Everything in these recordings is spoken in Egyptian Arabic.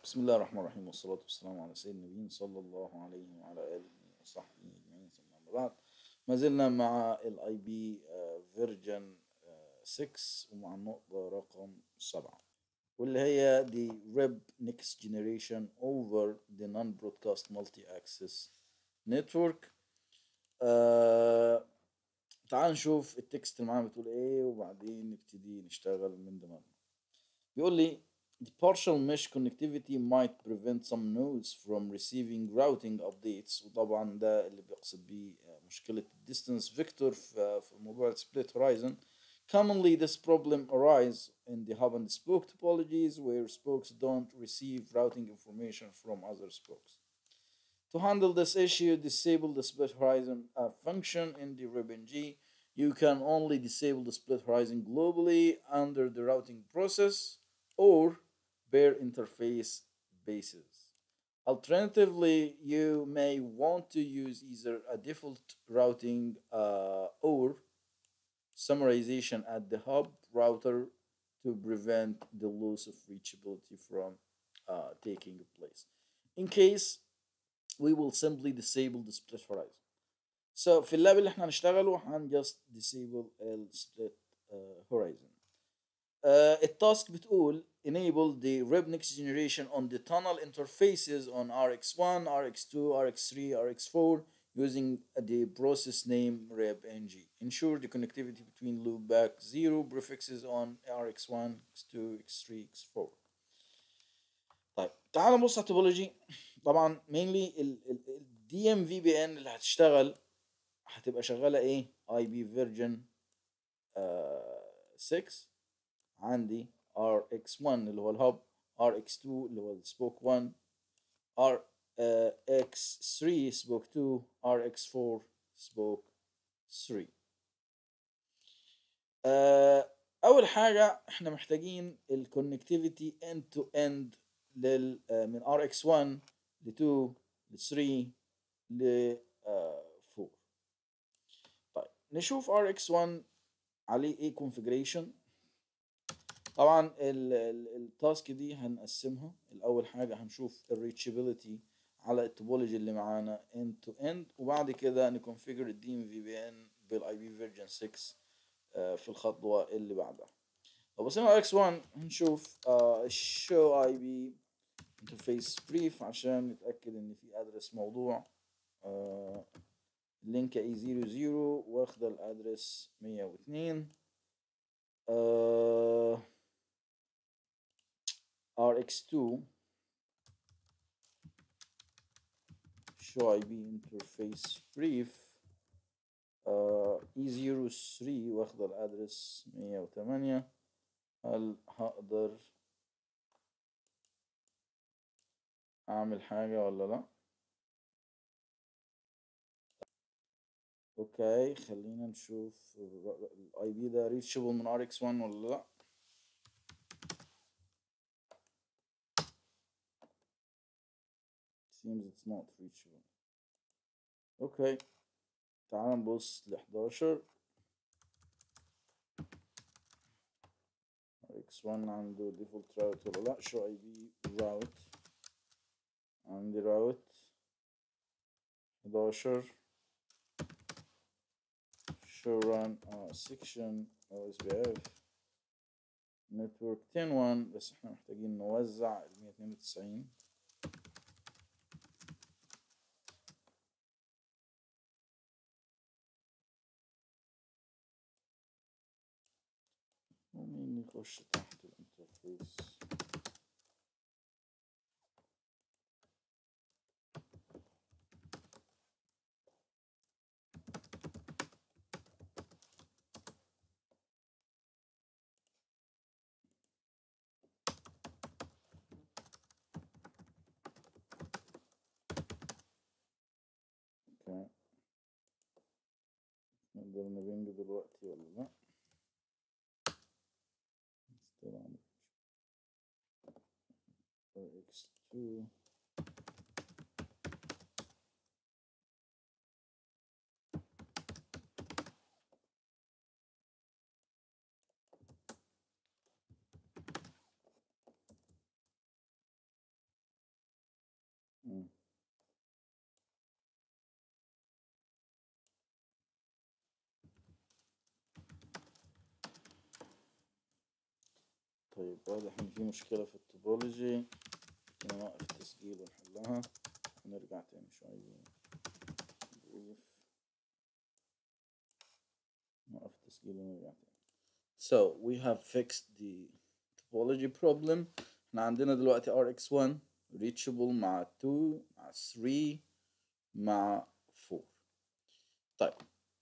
بسم الله الرحمن الرحيم والصلاة والسلام على سيدنا النبيين صلى الله عليه وعلى آله وصحبه أجمعين ثم أما بعد ما زلنا مع الاي بي فيرجن 6 ومع النقطة رقم 7 واللي هي the RIB next generation over the non-broadcast multi-access network آه تعال نشوف التكست اللي معانا بتقول ايه وبعدين نبتدي نشتغل من دماغنا بيقول لي The partial mesh connectivity might prevent some nodes from receiving routing updates وطبعا ده اللي بيقصد بيه مشكلة distance vector في في موضوع split horizon Commonly this problem arises in the hub and spoke topologies where spokes don't receive routing information from other spokes. To handle this issue, disable the split horizon uh, function in the RibNG. You can only disable the split horizon globally under the routing process or bare interface basis. Alternatively, you may want to use either a default routing uh, or summarization at the hub router to prevent the loss of reachability from uh, taking place. In case, we will simply disable the split horizon. So في اللاب اللي احنا هنشتغله هن just disable ال split uh, horizon. Uh, التاسك بتقول enable the RIB next generation on the tunnel interfaces on RX1, RX2, RX3, RX4 using the process name RibNG. Ensure the connectivity between loopback 0 prefixes on RX1, X2, X3, X4. طيب تعال نبص على التوبولوجي طبعا mainly ال DMVPN اللي هتشتغل هتبقى شغالة ايه؟ اي بي فيرجن 6 عندي RX1 اللي هو الهب RX2 اللي هو السبوك 1 RX3 سبوك 2 RX4 سبوك 3 آه، اول حاجه احنا محتاجين الكونكتيفيتي اند تو اند لل آه، من RX1 ل 2 ل 3 ل 4 طيب نشوف RX1 عليه ايه كونفيجريشن طبعا التاسك دي هنقسمها الاول حاجه هنشوف الريتشابيلتي على التوبولوجي اللي معانا end to end وبعد كده نكونفيجر الدي ام في بي ان بالاي بي فيرجن 6 آه، في الخطوه اللي بعدها لو بصينا على اكس 1 هنشوف شو اي بي انترفيس بريف عشان نتاكد ان في ادرس موضوع لينك اي 00 واخده الادرس 102 آه RX2 show IP interface brief uh, E03 واخدة الادرس 108 هل هقدر اعمل حاجة ولا لا اوكي خلينا نشوف الاي بي ده ريتشابل من RX1 ولا لا seems it's not reachable اوكي تعال نبص ل 11 x1 عنده default route ولا لا show ib route عندي route 11 show run uh, section OSPF network 10 بس احنا محتاجين نوزع ال 192 ومين يخش تحت الانترفيس اوكي نقدر نبنج دلوقتي ولا لا still on for x2 مم. طيب واضح ان في مشكلة في التوبولوجي ممكن نوقف التسجيل ونحلها ونرجع تاني شوية brief نوقف التسجيل ونرجع تاني So we have fixed the topology problem احنا عندنا دلوقتي RX1 reachable مع 2 مع 3 مع 4 طيب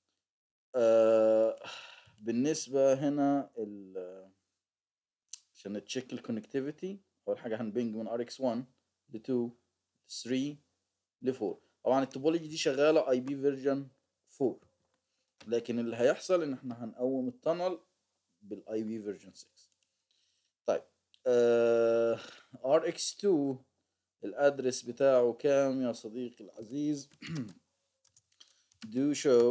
آه بالنسبة هنا ال عشان نتشيك الكونكتيفيتي اول حاجه هنبنج من ار اكس 1 ل 2 ل 3 ل 4 طبعا التوبولوجي دي شغاله اي بي فيرجن 4 لكن اللي هيحصل ان احنا هنقوم التنل بالاي بي فيرجن 6 طيب ار اكس 2 الادرس بتاعه كام يا صديقي العزيز do show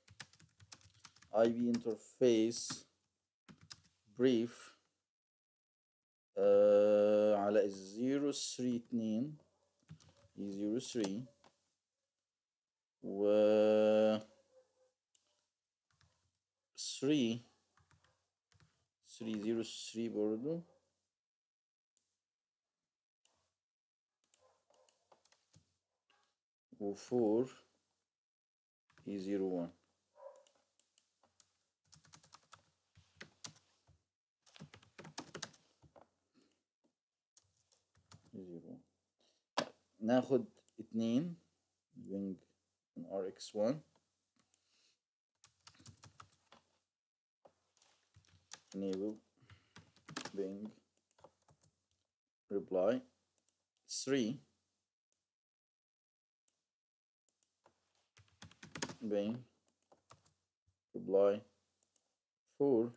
IP interface brief آه على الزيرو ثري اتنين زيرو ثري و ثري ثري زيرو ثري برضو و فور اي زيرو وان زيرو ناخد اتنين بنج من ار اكس 1 enable bing reply 3 bing reply 4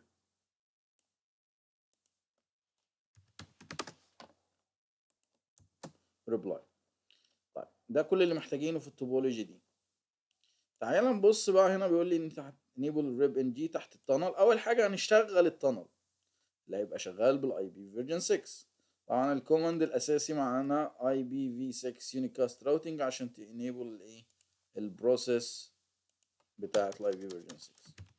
reply طيب ده كل اللي محتاجينه في التوبولوجي دي تعالى نبص بقى هنا بيقول لي ان تحت enable rib ان جي تحت التنل اول حاجه هنشتغل التنل اللي هيبقى شغال بالاي بي فيرجن 6 طبعا الكوماند الاساسي معانا اي بي في 6 يونيكاست راوتنج عشان تنيبل الايه البروسيس بتاعه الاي بي فيرجن 6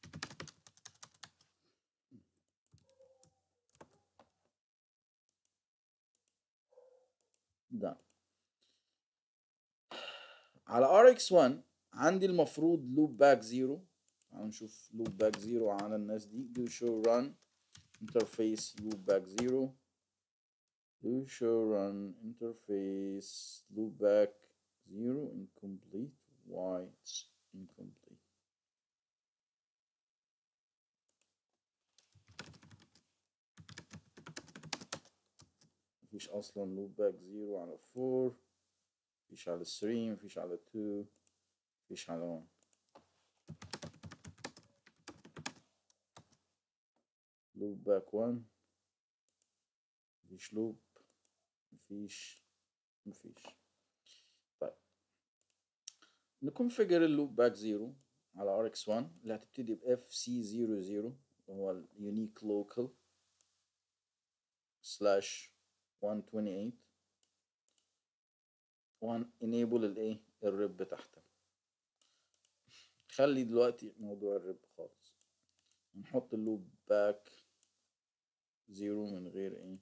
ده على RX1 عندي المفروض لوب باك زيرو تعالوا نشوف لوب باك زيرو على الناس دي do show run interface loop back zero do show run interface loop back zero incomplete why it's incomplete مفيش اصلا لوب باك زيرو على 4 مفيش على 3 مفيش على 2 مفيش على 1 لوب باك 1 مفيش لوب مفيش مفيش طيب نكونفيجر اللوب باك 0 على ار اكس 1 اللي هتبتدي ب اف سي 00 اللي هو اليونيك لوكال سلاش 128 وهن enable الايه الرب تحتها خلي دلوقتي موضوع الرب خالص نحط اللوب باك زيرو من غير ايه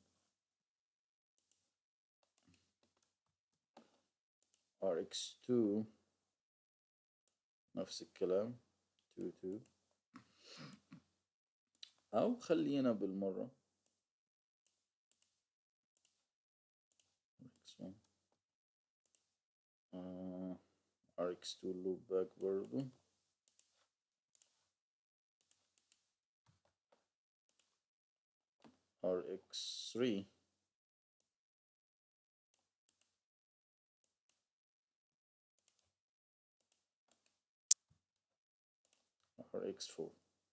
RX2 نفس الكلام 2 2 أو خلينا بالمرة RX1 آه RX2 loop back برضو RX3 RX4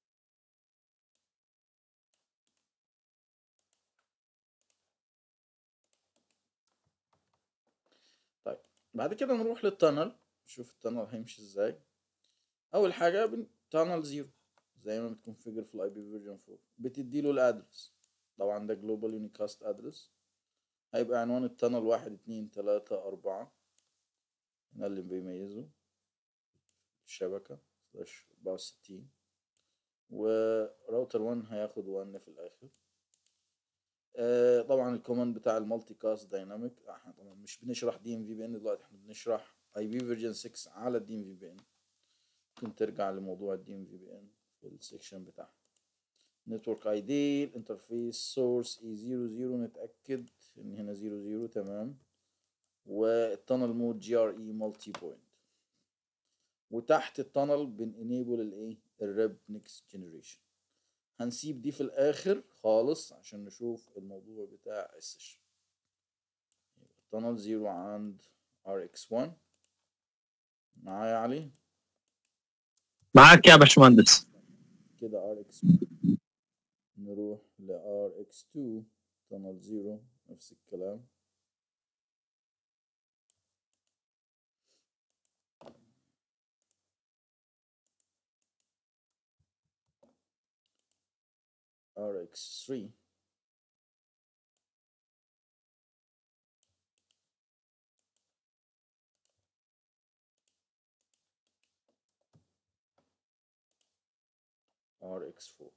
طيب بعد كده نروح للتانل نشوف التانل هيمشي ازاي اول حاجه بن... تانل زيرو زي ما بتكونفيجر في الاي بي فيرجن 4 بتدي له الادرس طبعا ده جلوبال يونيكاست ادرس هيبقى عنوان التانل واحد اتنين تلاتة أربعة هنا اللي بيميزه الشبكة سلاش 64 وراوتر 1 هياخد 1 في الآخر آه طبعا الكوماند بتاع المالتي كاست دايناميك احنا طبعا مش بنشرح دي ام في بي ان دلوقتي احنا بنشرح اي بي فيرجن 6 على الدي ام في بي ان ممكن ترجع لموضوع الدي ام في بي ان في السكشن بتاعها نتورك اي دي الانترفيس سورس اي 00 نتاكد ان هنا 00 تمام والتانل مود جي ار اي مالتي بوينت وتحت التانل بنenable الايه الريب نيكست جنريشن هنسيب دي في الاخر خالص عشان نشوف الموضوع بتاع السيشن التانل زيرو عند ار اكس 1 معايا علي معاك يا باشمهندس كده ار اكس 1 نروح ل ار اكس 2 تانل زيرو نفس الكلام RX3 RX4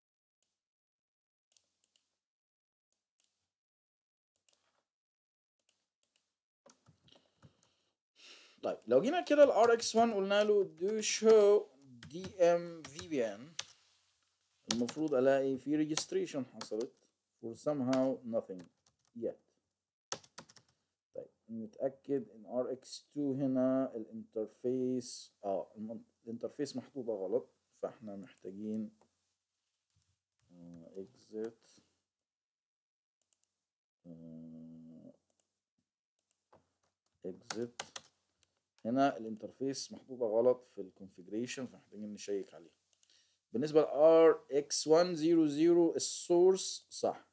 طيب لو جينا كده ال RX1 قلنا له do show DMVPN المفروض الاقي في registration حصلت for somehow nothing yet طيب نتأكد ان RX2 هنا الانترفيس اه الم- الانترفيس محطوطة غلط فاحنا محتاجين آه، exit آه، exit هنا الانترفيس محطوطة غلط في الكونفيجريشن فمحتاجين نشيك عليها بالنسبة ل RX100 السورس صح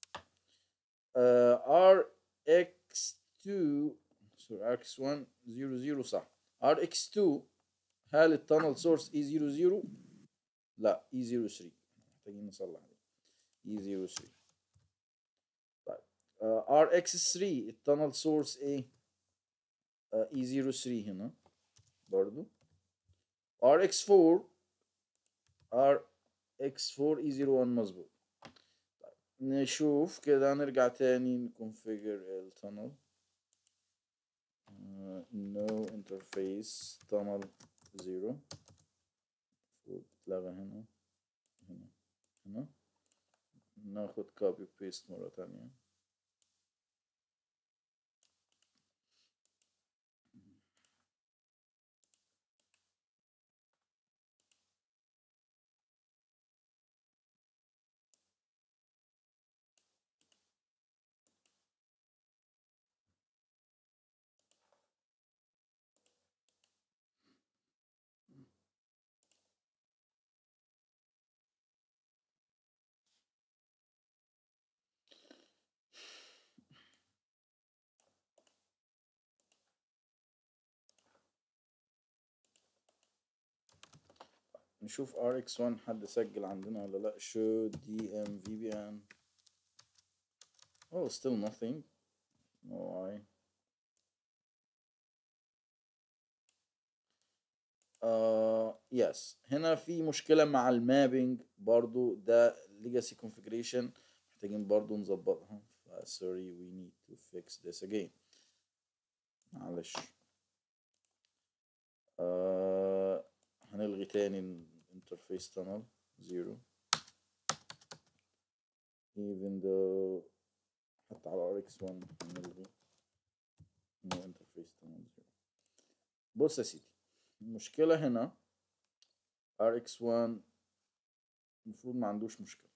آه RX2 سوري RX100 صح RX2 هل التانل سورس E00 لا E03 محتاجين نصلح عليه E03 طيب آه RX3 التانل سورس ايه آه E03 هنا برضو RX4 RX4 E01 مظبوط طيب نشوف كده نرجع تاني نكونفيجر التانل no interface tunnel 0 اتلغى هنا هنا هنا ناخد copy paste مرة تانية نشوف RX1 حد سجل عندنا ولا لا show DMVPN oh still nothing no why آه يس هنا في مشكلة مع المابينج برضو ده legacy configuration محتاجين برضو نظبطها ف sorry we need to fix this again معلش آه هنلغي تاني interface tunnel zero even though حتى على RX1 هنلغي no interface tunnel zero بص يا سيدي المشكلة هنا RX1 المفروض ما عندوش مشكلة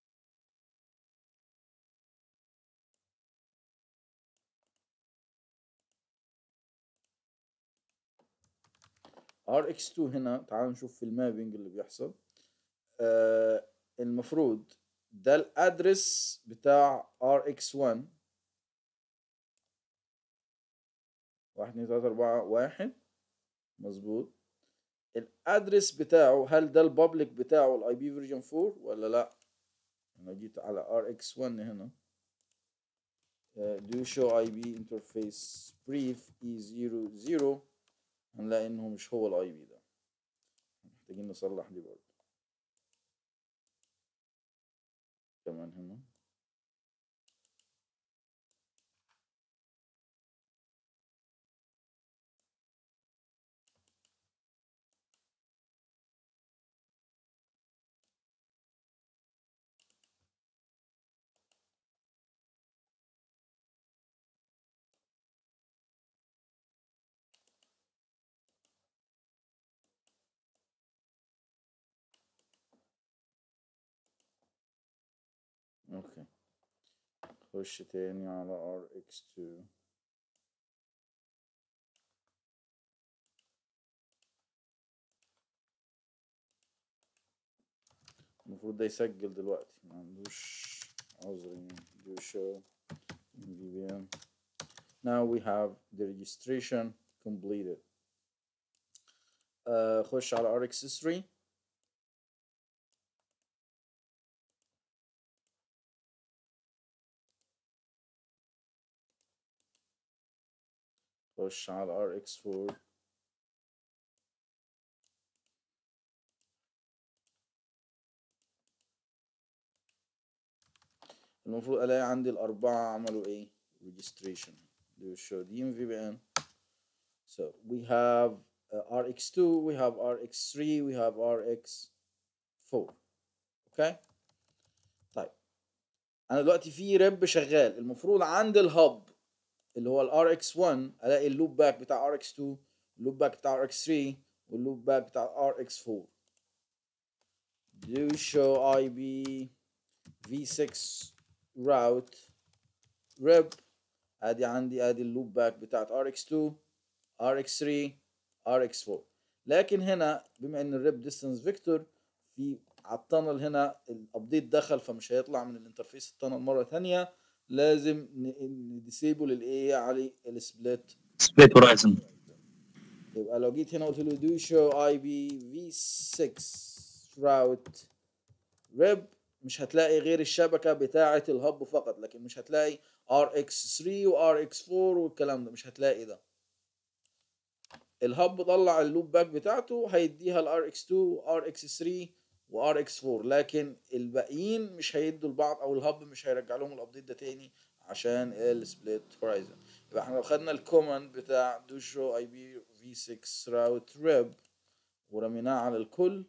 RX2 هنا تعالوا نشوف في المابينج اللي بيحصل آه المفروض ده الادرس بتاع RX1 واحد اتنين تلاتة أربعة واحد مظبوط الادرس بتاعه هل ده البابليك بتاعه الاي بي فيرجن 4 ولا لا انا جيت على ار اكس 1 هنا uh, do show IP interface brief E00 هنلاقي انه مش هو الاي بي ده محتاجين نصلح دي برضه كمان هنا اوكي خش تاني على RX2 المفروض ده يسجل دلوقتي ما عندوش عذر يعني do show VPN now we have the registration completed uh, خش على RX3 خش على RX4 المفروض الاقي عندي الاربعه عملوا ايه registration do show DMVPN so we have uh, RX2 we have RX3 we have RX4 okay طيب انا دلوقتي في ريب شغال المفروض عند الهب اللي هو ال RX1 الاقي اللوب باك بتاع RX2 اللوب باك بتاع RX3 واللوب باك بتاع RX4 do show IB V6 route rib ادي عندي ادي اللوب باك بتاعت RX2 RX3 RX4 لكن هنا بما ان الريب ديستانس فيكتور في على التانل هنا الابديت دخل فمش هيطلع من الانترفيس التانل مره ثانيه لازم نديسيبل الايه علي السبليت سبليت هورايزن يبقى لو جيت هنا قلت له do show IB V6 route rib مش هتلاقي غير الشبكة بتاعة الهب فقط لكن مش هتلاقي RX3 و RX4 والكلام ده مش هتلاقي ده الهب طلع اللوب باك بتاعته هيديها ال RX2 RX3 و RX4 لكن الباقيين مش هيدوا لبعض او الهب مش هيرجع لهم الابديت ده تاني عشان السبليت هورايزن يبقى احنا لو خدنا الكوماند بتاع do show IB V6 route rib ورميناه على الكل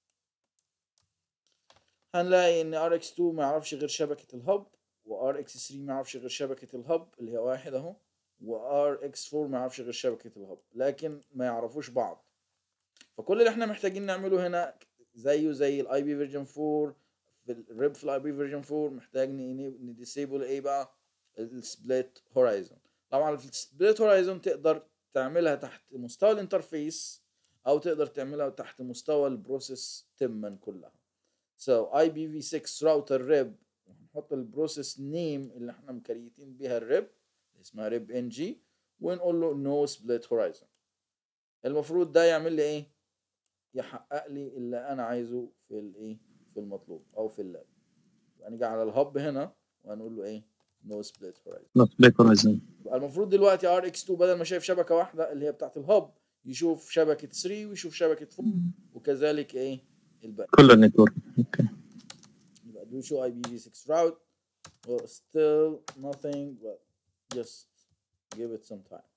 هنلاقي ان RX2 ما يعرفش غير شبكة الهب و RX3 ما يعرفش غير شبكة الهب اللي هي واحد اهو و RX4 ما يعرفش غير شبكة الهب لكن ما يعرفوش بعض فكل اللي احنا محتاجين نعمله هنا زيه زي الاي بي فيرجن 4 في الريب في الاي بي فيرجن 4 محتاج نديسيبل ايه بقى السبليت هورايزون طبعا في السبليت هورايزون تقدر تعملها تحت مستوى الانترفيس او تقدر تعملها تحت مستوى البروسيس تما كلها So IPv6 راوتر ريب هنحط البروسيس نيم اللي احنا مكريتين بيها الريب اللي اسمها ريب ان جي ونقول له نو سبليت هورايزون المفروض ده يعمل لي ايه يحقق لي اللي انا عايزه في الايه في المطلوب او في اللاب يبقى نيجي على الهب هنا وهنقول له ايه نو سبليت هورايزون نوت سبليت هورايزن يبقى المفروض دلوقتي ار اكس 2 بدل ما شايف شبكه واحده اللي هي بتاعت الهب يشوف شبكه 3 ويشوف شبكه 4 وكذلك ايه الباقي كل النتورك اوكي يبقى do show IPv6 route well still nothing but just give it some time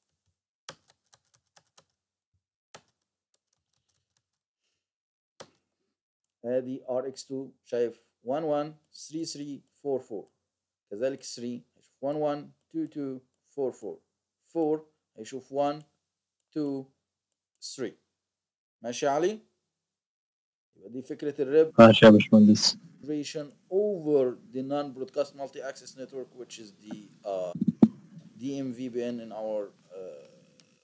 ادي RX2 شايف 113344 كذلك 3 هيشوف 112244 4 هيشوف 1 2 3 ماشي يا علي يبقى دي فكرة الريب ماشي يا باشمهندس operation over the non-broadcast multi-access network, which is the uh, DMVPN in our uh,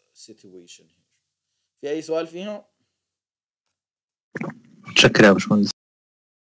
situation here. في أي سؤال فيها؟ متشكر يا باشمهندس